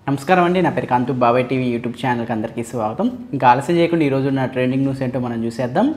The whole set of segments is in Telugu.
నమస్కారం అండి నా పేరు కాంతు బాబాయ్ టీవీ యూట్యూబ్ ఛానల్కి అందరికీ స్వాగతం ఇంకా ఆలస్యం చేయకుండా ఈరోజు ఉన్న ట్రెండింగ్ న్యూస్ ఏంటో మనం చూసేద్దాం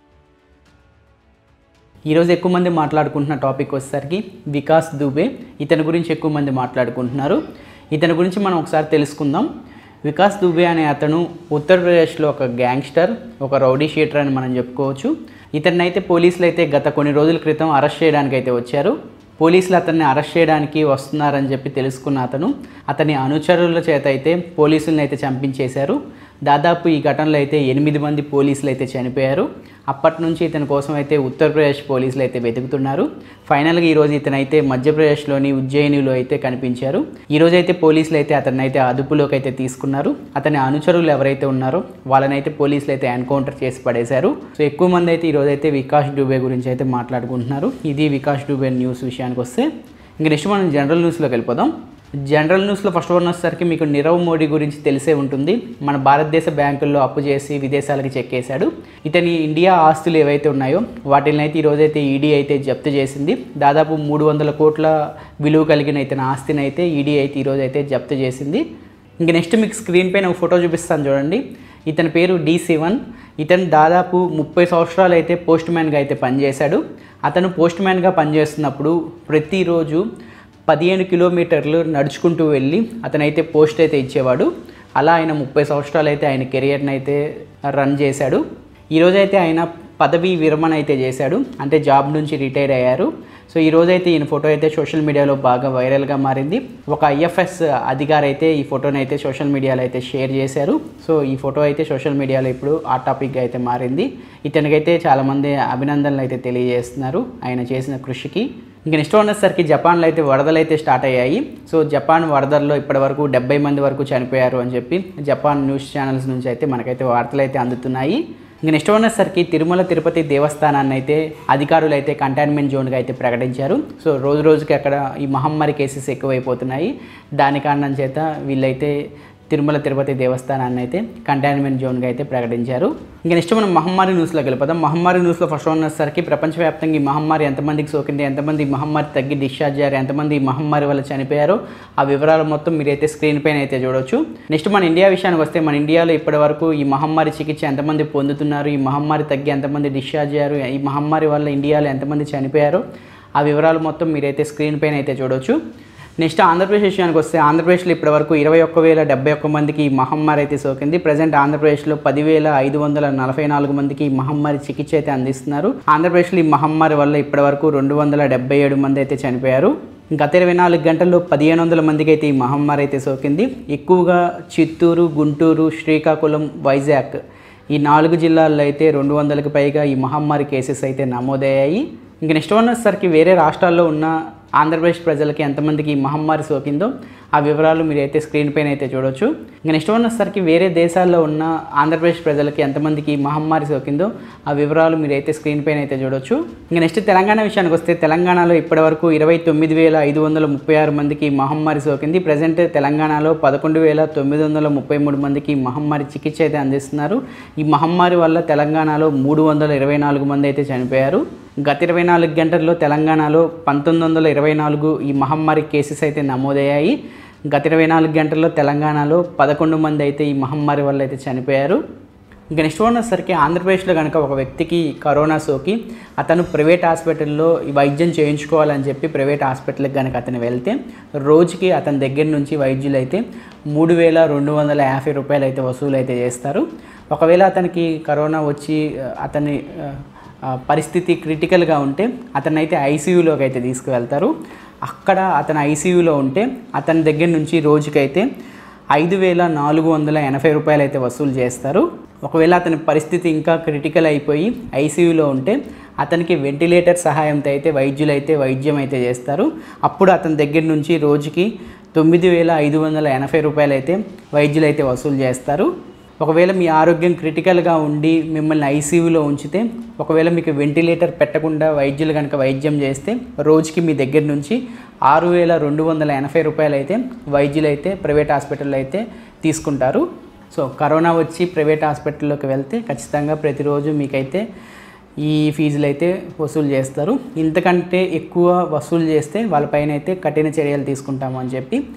ఈరోజు ఎక్కువ మంది మాట్లాడుకుంటున్న టాపిక్ వచ్చేసరికి వికాస్ దుబే ఇతని గురించి ఎక్కువ మంది మాట్లాడుకుంటున్నారు ఇతని గురించి మనం ఒకసారి తెలుసుకుందాం వికాస్ దుబే అనే అతను ఉత్తరప్రదేశ్లో ఒక గ్యాంగ్స్టర్ ఒక రౌడీ షీటర్ అని మనం చెప్పుకోవచ్చు ఇతన్ని అయితే పోలీసులు అయితే గత కొన్ని రోజుల క్రితం అరెస్ట్ చేయడానికి అయితే వచ్చారు పోలీసులు అతన్ని అరెస్ట్ చేయడానికి వస్తున్నారని చెప్పి తెలుసుకున్న అతను అతని అనుచరుల చేత అయితే పోలీసులను అయితే చంపించేశారు దాదాపు ఈ ఘటనలో అయితే ఎనిమిది మంది పోలీసులు అయితే చనిపోయారు అప్పటి నుంచి ఇతని కోసం అయితే ఉత్తరప్రదేశ్ పోలీసులు అయితే వెతుకుతున్నారు ఫైనల్గా ఈరోజు ఇతను అయితే మధ్యప్రదేశ్లోని ఉజ్జయినిలో అయితే కనిపించారు ఈరోజు అయితే పోలీసులు అయితే అతన్ని అయితే అదుపులోకి అయితే తీసుకున్నారు అతని అనుచరులు ఎవరైతే ఉన్నారో వాళ్ళని అయితే పోలీసులు అయితే ఎన్కౌంటర్ చేసి పడేశారు సో ఎక్కువ మంది అయితే ఈరోజు అయితే వికాస్ డూబే గురించి అయితే మాట్లాడుకుంటున్నారు ఇది వికాస్ డూబే న్యూస్ విషయానికి వస్తే ఇంక నెక్స్ట్ మనం జనరల్ న్యూస్లోకి వెళ్ళిపోదాం జనరల్ న్యూస్లో ఫస్ట్ వన్ వచ్చేసరికి మీకు నీరవ్ మోడీ గురించి తెలిసే ఉంటుంది మన భారతదేశ బ్యాంకుల్లో అప్పు చేసి విదేశాలకు చెక్కేశాడు ఇతని ఇండియా ఆస్తులు ఏవైతే ఉన్నాయో వాటిని అయితే ఈరోజైతే ఈడీ అయితే జప్తు చేసింది దాదాపు మూడు వందల కోట్ల విలువ కలిగిన ఇతని ఆస్తిని అయితే ఈడీ అయితే ఈరోజు అయితే జప్తు చేసింది ఇంక నెక్స్ట్ మీకు స్క్రీన్ పైన ఒక ఫోటో చూపిస్తాను చూడండి ఇతని పేరు డి శివన్ ఇతను దాదాపు ముప్పై సంవత్సరాలు అయితే పోస్ట్ మ్యాన్గా అయితే పనిచేశాడు అతను పోస్ట్ మ్యాన్గా పనిచేస్తున్నప్పుడు ప్రతిరోజు పదిహేను కిలోమీటర్లు నడుచుకుంటూ వెళ్ళి అతనైతే పోస్ట్ అయితే ఇచ్చేవాడు అలా ఆయన ముప్పై సంవత్సరాలు అయితే ఆయన కెరియర్ని అయితే రన్ చేశాడు ఈరోజైతే ఆయన పదవీ విరమణ అయితే చేశాడు అంటే జాబ్ నుంచి రిటైర్ అయ్యారు సో ఈ రోజైతే ఈయన ఫోటో అయితే సోషల్ మీడియాలో బాగా వైరల్గా మారింది ఒక ఐఎఫ్ఎస్ అధికారి అయితే ఈ ఫోటోని అయితే సోషల్ మీడియాలో అయితే షేర్ చేశారు సో ఈ ఫోటో అయితే సోషల్ మీడియాలో ఇప్పుడు ఆ టాపిక్గా అయితే మారింది ఇతనికైతే చాలామంది అభినందనలు అయితే తెలియజేస్తున్నారు ఆయన చేసిన కృషికి ఇంక నెక్స్ట్ వచ్చేసరికి జపాన్లో అయితే వరదలు అయితే స్టార్ట్ అయ్యాయి సో జపాన్ వరదల్లో ఇప్పటివరకు డెబ్బై మంది వరకు చనిపోయారు అని చెప్పి జపాన్ న్యూస్ ఛానల్స్ నుంచి అయితే మనకైతే వార్తలు అయితే అందుతున్నాయి ఇంక నెక్స్ట్ వచ్చేసరికి తిరుమల తిరుపతి దేవస్థానాన్ని అయితే అధికారులు అయితే కంటైన్మెంట్ జోన్గా అయితే ప్రకటించారు సో రోజు రోజుకి అక్కడ ఈ మహమ్మారి కేసెస్ ఎక్కువైపోతున్నాయి దాని కారణం చేత వీళ్ళైతే తిరుమల తిరుపతి దేవస్థానాన్ని అయితే కంటైన్మెంట్ జోన్గా అయితే ప్రకటించారు ఇంకా నెక్స్ట్ మనం మహమ్మారి న్యూస్లోకి వెళ్ళిపోదాం మహమ్మారి న్యూస్లో ఫస్ట్ ఉన్నసరికి ప్రపంచవ్యాప్తంగా ఈ మహమ్మారి ఎంతమందికి సోకింది ఎంతమంది ఈ మహమ్మారి తగ్గి డిశ్చార్జ్ అయ్యారు ఎంతమంది ఈ మహమ్మారి వల్ల చనిపోయారో ఆ వివరాలు మొత్తం మీరైతే స్క్రీన్ పైన అయితే చూడొచ్చు నెక్స్ట్ మన ఇండియా విషయానికి వస్తే మన ఇండియాలో ఇప్పటి వరకు ఈ మహమ్మారి చికిత్స ఎంతమంది పొందుతున్నారు ఈ మహమ్మారి తగ్గి ఎంతమంది డిశ్చార్జ్ అయ్యారు ఈ మహమ్మారి వల్ల ఇండియాలో ఎంతమంది చనిపోయారో ఆ వివరాలు మొత్తం మీరైతే స్క్రీన్ పైన అయితే చూడొచ్చు నెక్స్ట్ ఆంధ్రప్రదేశ్ విషయానికి వస్తే ఆంధ్రప్రదేశ్లో ఇప్పటివరకు ఇరవై ఒక్క వేల డెబ్బై ఒక్క మందికి ఈ మహమ్మారి అయితే సోకింది ప్రజెంట్ ఆంధ్రప్రదేశ్లో పదివేల ఐదు వందల నలభై నాలుగు మందికి ఈ మహమ్మారి చికిత్స అయితే అందిస్తున్నారు ఆంధ్రప్రదేశ్లో ఈ మహమ్మారి వల్ల ఇప్పటివరకు రెండు వందల డెబ్బై ఏడు మంది అయితే చనిపోయారు గత ఇరవై నాలుగు గంటల్లో పదిహేను వందల మందికి అయితే ఈ మహమ్మారి అయితే సోకింది ఎక్కువగా చిత్తూరు గుంటూరు శ్రీకాకుళం వైజాగ్ ఈ నాలుగు జిల్లాల్లో అయితే రెండు వందలకు పైగా ఈ మహమ్మారి కేసెస్ అయితే నమోదయ్యాయి ఇంక నెక్స్ట్ వన్ వచ్చేసరికి వేరే రాష్ట్రాల్లో ఉన్న ఆంధ్రప్రదేశ్ ప్రజలకి ఎంతమందికి ఈ మహమ్మారి సోకిందో ఆ వివరాలు మీరు అయితే స్క్రీన్ పైన అయితే చూడొచ్చు ఇంకా నెక్స్ట్ వన్ వచ్చేసరికి వేరే దేశాల్లో ఉన్న ఆంధ్రప్రదేశ్ ప్రజలకి ఎంతమందికి ఈ మహమ్మారి సోకిందో ఆ వివరాలు మీరు అయితే స్క్రీన్ పైన అయితే చూడొచ్చు ఇంకా నెక్స్ట్ తెలంగాణ విషయానికి వస్తే తెలంగాణలో ఇప్పటివరకు ఇరవై తొమ్మిది వేల ఐదు వందల ముప్పై ఆరు మందికి ఈ మహమ్మారి సోకింది ప్రజెంట్ తెలంగాణలో పదకొండు వేల తొమ్మిది వందల ముప్పై మూడు మందికి ఈ మహమ్మారి చికిత్స అయితే అందిస్తున్నారు ఈ మహమ్మారి వల్ల తెలంగాణలో మూడు వందల ఇరవై నాలుగు మంది అయితే చనిపోయారు గత ఇరవై నాలుగు గంటల్లో తెలంగాణలో పంతొమ్మిది వందల ఇరవై నాలుగు ఈ మహమ్మారి కేసెస్ అయితే నమోదయ్యాయి గత ఇరవై నాలుగు గంటల్లో తెలంగాణలో పదకొండు మంది అయితే ఈ మహమ్మారి వల్ల అయితే చనిపోయారు ఇంకా నెక్స్ట్ వన్ వచ్చేసరికి ఆంధ్రప్రదేశ్లో కనుక ఒక వ్యక్తికి కరోనా సోకి అతను ప్రైవేట్ హాస్పిటల్లో ఈ వైద్యం చేయించుకోవాలని చెప్పి ప్రైవేట్ హాస్పిటల్కి కనుక అతను వెళ్తే రోజుకి అతని దగ్గర నుంచి వైద్యులు అయితే మూడు వేల రెండు వందల యాభై రూపాయలు అయితే వసూలు అయితే చేస్తారు ఒకవేళ అతనికి కరోనా వచ్చి అతని ఆ, పరిస్థితి క్రిటికల్గా ఉంటే అతనైతే ఐసీయూలోకి అయితే తీసుకువెళ్తారు అక్కడ అతను ఐసీయూలో ఉంటే అతని దగ్గర నుంచి రోజుకైతే ఐదు వేల నాలుగు వందల ఎనభై రూపాయలు అయితే వసూలు చేస్తారు ఒకవేళ అతని పరిస్థితి ఇంకా క్రిటికల్ అయిపోయి ఐసీయూలో ఉంటే అతనికి వెంటిలేటర్ సహాయంతో అయితే వైద్యులు అయితే వైద్యం అయితే చేస్తారు అప్పుడు అతని దగ్గర నుంచి రోజుకి తొమ్మిది వేల ఐదు వందల ఎనభై రూపాయలు అయితే వైద్యులు అయితే వసూలు చేస్తారు ఒకవేళ మీ ఆరోగ్యం క్రిటికల్గా ఉండి మిమ్మల్ని ఐసీయూలో ఉంచితే ఒకవేళ మీకు వెంటిలేటర్ పెట్టకుండా వైద్యులు కనుక వైద్యం చేస్తే రోజుకి మీ దగ్గర నుంచి ఆరు వేల రెండు వందల ఎనభై రూపాయలు అయితే వైద్యులు అయితే ప్రైవేట్ హాస్పిటల్లో అయితే తీసుకుంటారు సో కరోనా వచ్చి ప్రైవేట్ హాస్పిటల్లోకి వెళ్తే ఖచ్చితంగా ప్రతిరోజు మీకైతే ఈ ఫీజులు అయితే వసూలు చేస్తారు ఇంతకంటే ఎక్కువ వసూలు చేస్తే వాళ్ళపైన అయితే కఠిన చర్యలు తీసుకుంటాము అని చెప్పి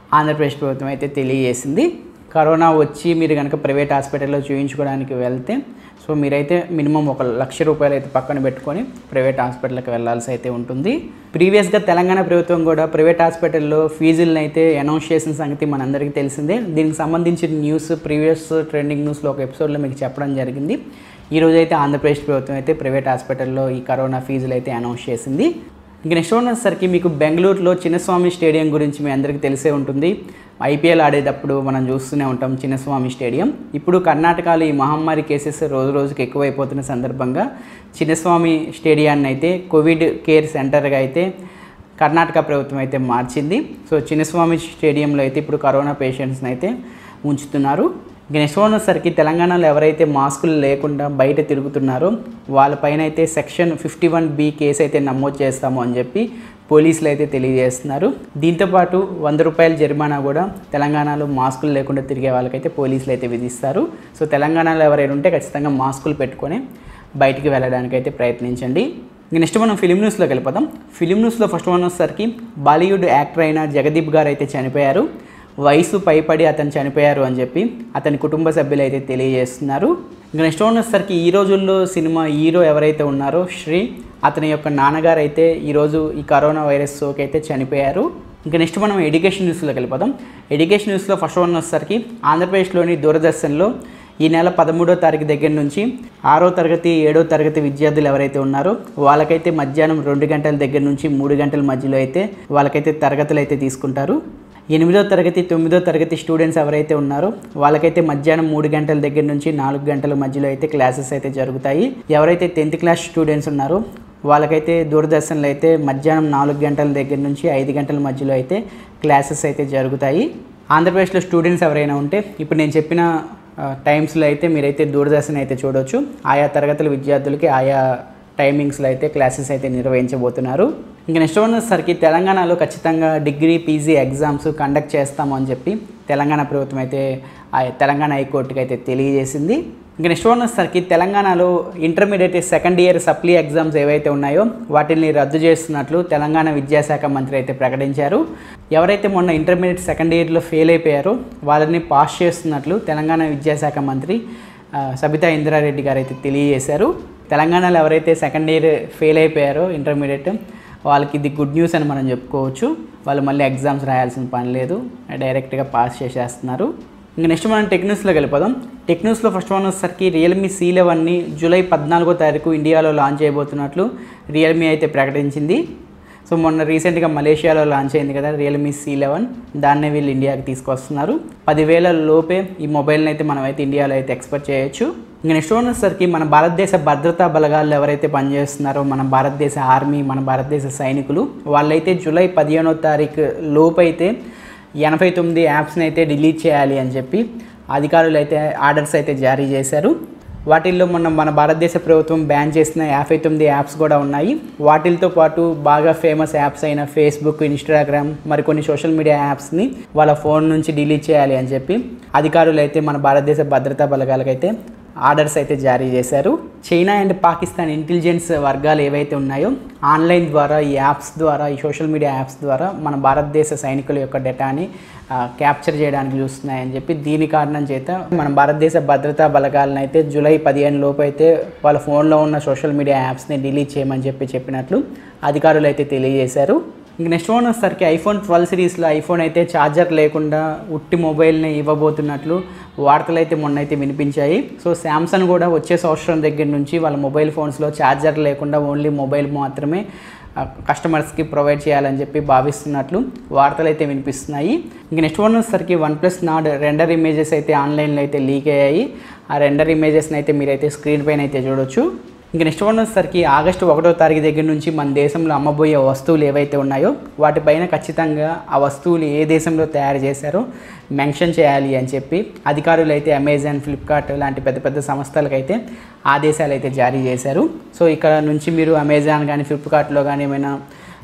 ఆంధ్రప్రదేశ్ ప్రభుత్వం అయితే తెలియజేసింది కరోనా వచ్చి మీరు కనుక ప్రైవేట్ హాస్పిటల్లో చూయించుకోవడానికి వెళ్తే సో మీరైతే మినిమం ఒక లక్ష రూపాయలు అయితే పక్కన పెట్టుకొని ప్రైవేట్ హాస్పిటల్కి వెళ్ళాల్సి అయితే ఉంటుంది ప్రీవియస్గా తెలంగాణ ప్రభుత్వం కూడా ప్రైవేట్ హాస్పిటల్లో ఫీజులను అయితే అనౌన్స్ చేసిన సంగతి మనందరికీ తెలిసిందే దీనికి సంబంధించిన న్యూస్ ప్రీవియస్ ట్రెండింగ్ న్యూస్లో ఒక ఎపిసోడ్లో మీకు చెప్పడం జరిగింది ఈ రోజు అయితే ఆంధ్రప్రదేశ్ ప్రభుత్వం అయితే ప్రైవేట్ హాస్పిటల్లో ఈ కరోనా ఫీజులు అయితే అనౌన్స్ చేసింది ఇంక నెక్స్ట్ వచ్చేసరికి మీకు బెంగళూరులో చిన్నస్వామి స్టేడియం గురించి మీ అందరికీ తెలిసే ఉంటుంది ఐపీఎల్ ఆడేటప్పుడు మనం చూస్తూనే ఉంటాం చిన్నస్వామి స్టేడియం ఇప్పుడు కర్ణాటకలో ఈ మహమ్మారి కేసెస్ రోజు రోజుకి ఎక్కువైపోతున్న సందర్భంగా చిన్నస్వామి స్టేడియాన్ని అయితే కోవిడ్ కేర్ సెంటర్గా అయితే కర్ణాటక ప్రభుత్వం అయితే మార్చింది సో చిన్నస్వామి స్టేడియంలో అయితే ఇప్పుడు కరోనా పేషెంట్స్ని అయితే ఉంచుతున్నారు ఇక నెక్స్ట్ వన్ వచ్చేసరికి తెలంగాణలో ఎవరైతే మాస్కులు లేకుండా బయట తిరుగుతున్నారో వాళ్ళపైన అయితే section fifty one B case అయితే నమోదు చేస్తాము అని చెప్పి పోలీసులు అయితే తెలియజేస్తున్నారు దీంతోపాటు వంద రూపాయల జరిమానా కూడా తెలంగాణలో మాస్కులు లేకుండా తిరిగే వాళ్ళకైతే పోలీసులు అయితే విధిస్తారు సో తెలంగాణలో ఎవరైనా ఉంటే ఖచ్చితంగా మాస్కులు పెట్టుకొని బయటికి వెళ్ళడానికి అయితే ప్రయత్నించండి ఇంక నెక్స్ట్ మనం ఫిలిం న్యూస్లోకి వెళ్ళిపోతాం ఫిలిం న్యూస్లో ఫస్ట్ వన్ వచ్చేసరికి బాలీవుడ్ యాక్టర్ అయిన జగదీప్ గారు అయితే చనిపోయారు వయసు పైపడి అతను చనిపోయారు అని చెప్పి అతని కుటుంబ సభ్యులు అయితే తెలియజేస్తున్నారు ఇంకా నెక్స్ట్ వన్ వచ్చేసరికి ఈ రోజుల్లో సినిమా హీరో ఎవరైతే ఉన్నారో శ్రీ అతని యొక్క నాన్నగారు అయితే ఈరోజు ఈ కరోనా వైరస్ సోకి అయితే చనిపోయారు ఇంకా నెక్స్ట్ మనం ఎడ్యుకేషన్ న్యూస్లోకి వెళ్ళిపోదాం ఎడ్యుకేషన్ న్యూస్లో ఫస్ట్ వన్ వచ్చేసరికి ఆంధ్రప్రదేశ్లోని దూరదర్శన్లో ఈ నెల పదమూడో తారీఖు దగ్గర నుంచి ఆరో తరగతి ఏడో తరగతి విద్యార్థులు ఎవరైతే ఉన్నారో వాళ్ళకైతే మధ్యాహ్నం రెండు గంటల దగ్గర నుంచి మూడు గంటల మధ్యలో అయితే వాళ్ళకైతే తరగతులు అయితే తీసుకుంటారు ఎనిమిదో తరగతి తొమ్మిదో తరగతి స్టూడెంట్స్ ఎవరైతే ఉన్నారో వాళ్ళకైతే మధ్యాహ్నం మూడు గంటల దగ్గర నుంచి నాలుగు గంటల మధ్యలో అయితే క్లాసెస్ అయితే జరుగుతాయి ఎవరైతే టెన్త్ క్లాస్ స్టూడెంట్స్ ఉన్నారో వాళ్ళకైతే దూరదర్శన్లో అయితే మధ్యాహ్నం నాలుగు గంటల దగ్గర నుంచి ఐదు గంటల మధ్యలో అయితే క్లాసెస్ అయితే జరుగుతాయి ఆంధ్రప్రదేశ్లో స్టూడెంట్స్ ఎవరైనా ఉంటే ఇప్పుడు నేను చెప్పిన టైమ్స్లో అయితే మీరైతే దూరదర్శన్ అయితే చూడొచ్చు ఆయా తరగతుల విద్యార్థులకి ఆయా టైమింగ్స్లో అయితే క్లాసెస్ అయితే నిర్వహించబోతున్నారు ఇంకా నెక్స్ట్ వన్ వచ్చేసరికి తెలంగాణలో ఖచ్చితంగా డిగ్రీ పీజీ ఎగ్జామ్స్ కండక్ట్ చేస్తాము అని చెప్పి తెలంగాణ ప్రభుత్వం అయితే ఆ తెలంగాణ హైకోర్టుకి అయితే తెలియజేసింది ఇంకా నెక్స్ట్ వన్ వచ్చేసరికి తెలంగాణలో ఇంటర్మీడియట్ సెకండ్ ఇయర్ సప్లీ ఎగ్జామ్స్ ఏవైతే ఉన్నాయో వాటిని రద్దు చేస్తున్నట్లు తెలంగాణ విద్యాశాఖ మంత్రి అయితే ప్రకటించారు ఎవరైతే మొన్న ఇంటర్మీడియట్ సెకండ్ ఇయర్లో ఫెయిల్ అయిపోయారో వాళ్ళని పాస్ చేస్తున్నట్లు తెలంగాణ విద్యాశాఖ మంత్రి ఆ, సబితా ఇంద్రారెడ్డి గారు అయితే తెలియజేశారు తెలంగాణలో ఎవరైతే సెకండ్ ఇయర్ ఫెయిల్ అయిపోయారో ఇంటర్మీడియట్ వాళ్ళకి ఇది గుడ్ న్యూస్ అని మనం చెప్పుకోవచ్చు వాళ్ళు మళ్ళీ ఎగ్జామ్స్ రాయాల్సిన పని లేదు డైరెక్ట్గా పాస్ చేసేస్తున్నారు ఇంకా నెక్స్ట్ మనం టెక్నూస్లోకి వెళ్ళిపోదాం టెక్నూస్లో ఫస్ట్ వన్ వచ్చేసరికి రియల్మీ సి లెవెన్ని జూలై పద్నాలుగో తారీఖు ఇండియాలో లాంచ్ చేయబోతున్నట్లు రియల్మీ అయితే ప్రకటించింది సో మొన్న రీసెంట్గా మలేషియాలో లాంచ్ అయింది కదా రియల్మీ సి లెవెన్ దాన్నే వీళ్ళు ఇండియాకి తీసుకొస్తున్నారు పదివేల లోపే ఈ మొబైల్ని అయితే మనం అయితే ఇండియాలో అయితే ఎక్స్పెక్ట్ చేయొచ్చు ఇంకా నెక్స్ట్ వన్ వచ్చేసరికి మన భారతదేశ భద్రతా బలగాలు ఎవరైతే పనిచేస్తున్నారో మన భారతదేశ ఆర్మీ మన భారతదేశ సైనికులు వాళ్ళైతే జూలై పదిహేనో తారీఖు లోపు అయితే ఎనభై తొమ్మిది యాప్స్ని అయితే డిలీట్ చేయాలి అని చెప్పి అధికారులు అయితే ఆర్డర్స్ అయితే జారీ చేశారు వాటిల్లో మొన్న మన భారతదేశ ప్రభుత్వం బ్యాన్ చేసిన యాభై తొమ్మిది యాప్స్ కూడా ఉన్నాయి వాటితో పాటు బాగా ఫేమస్ యాప్స్ అయిన ఫేస్బుక్ ఇన్స్టాగ్రామ్ మరికొన్ని సోషల్ మీడియా యాప్స్ని వాళ్ళ ఫోన్ నుంచి డిలీట్ చేయాలి అని చెప్పి అధికారులు అయితే మన భారతదేశ భద్రతా బలగాలకైతే ఆర్డర్స్ అయితే జారీ చేశారు చైనా అండ్ పాకిస్తాన్ ఇంటెలిజెన్స్ వర్గాలు ఏవైతే ఉన్నాయో ఆన్లైన్ ద్వారా ఈ యాప్స్ ద్వారా ఈ సోషల్ మీడియా యాప్స్ ద్వారా మన భారతదేశ సైనికుల యొక్క డేటాని క్యాప్చర్ చేయడానికి చూస్తున్నాయని చెప్పి దీని కారణం చేత మన భారతదేశ భద్రతా బలగాలను అయితే జూలై పదిహేను లోపు అయితే వాళ్ళ ఫోన్లో ఉన్న సోషల్ మీడియా యాప్స్ని డిలీట్ చేయమని చెప్పి చెప్పినట్లు అధికారులు అయితే తెలియజేశారు ఇంక నెక్స్ట్ ఫోన్ వచ్చేసరికి ఐఫోన్ ట్వెల్వ్ సిరీస్లో ఐఫోన్ అయితే ఛార్జర్ లేకుండా ఉట్టి మొబైల్ని ఇవ్వబోతున్నట్లు వార్తలు అయితే మొన్న అయితే వినిపించాయి సో శాంసంగ్ కూడా వచ్చే సంవత్సరం దగ్గర నుంచి వాళ్ళ మొబైల్ ఫోన్స్లో ఛార్జర్ లేకుండా ఓన్లీ మొబైల్ మాత్రమే ఆ, కస్టమర్స్కి ప్రొవైడ్ చేయాలని చెప్పి భావిస్తున్నట్లు వార్తలు అయితే వినిపిస్తున్నాయి ఇంక నెక్స్ట్ వన్ వచ్చేసరికి OnePlus Nord render images అయితే ఆన్లైన్లో అయితే లీక్ అయ్యాయి ఆ రెండర్ ఇమేజెస్ని అయితే మీరైతే స్క్రీన్ పైన అయితే చూడొచ్చు ఇంక నెక్స్ట్ వన్ వచ్చేసరికి ఆగస్టు ఒకటో తారీఖు దగ్గర నుంచి మన దేశంలో అమ్మబోయే వస్తువులు ఏవైతే ఉన్నాయో వాటిపైన ఖచ్చితంగా ఆ వస్తువులు ఏ దేశంలో తయారు చేశారో మెన్షన్ చేయాలి అని చెప్పి అధికారులు అయితే అమెజాన్ ఫ్లిప్కార్ట్ లాంటి పెద్ద పెద్ద సంస్థలకైతే ఆదేశాలు అయితే జారీ చేశారు సో ఇక్కడ నుంచి మీరు అమెజాన్ కానీ ఫ్లిప్కార్ట్లో కానీ ఏమైనా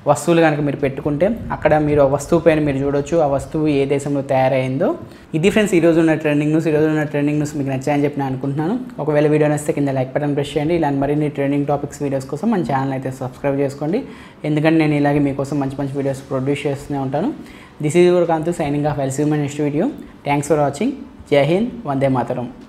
వస్తువులు కనుక మీరు పెట్టుకుంటే అక్కడ మీరు ఆ వస్తువు పైన మీరు చూడొచ్చు ఆ వస్తువు ఏ దేశంలో తయారైందో ఇది ఫ్రెండ్స్ ఈరోజు ఉన్న ట్రెండింగ్ న్యూస్ ఈరోజు ఉన్న ట్రెండింగ్ న్యూస్ మీకు నచ్చాయని చెప్పి నేను అనుకుంటున్నాను ఒకవేళ వీడియో నచ్చితే కింద లైక్ బటన్ ప్రెస్ చేయండి ఇలాంటి మరిన్ని ట్రెండింగ్ టాపిక్స్ వీడియోస్ కోసం మన ఛానల్ అయితే సబ్స్క్రైబ్ చేసుకోండి ఎందుకంటే నేను ఇలాగే మీకోసం మంచి మంచి వీడియోస్ ప్రొడ్యూస్ చేస్తూనే ఉంటాను this is your Kanthu signing off ఎల్సీ next video thanks for watching జై హింద్ వందే మాతరం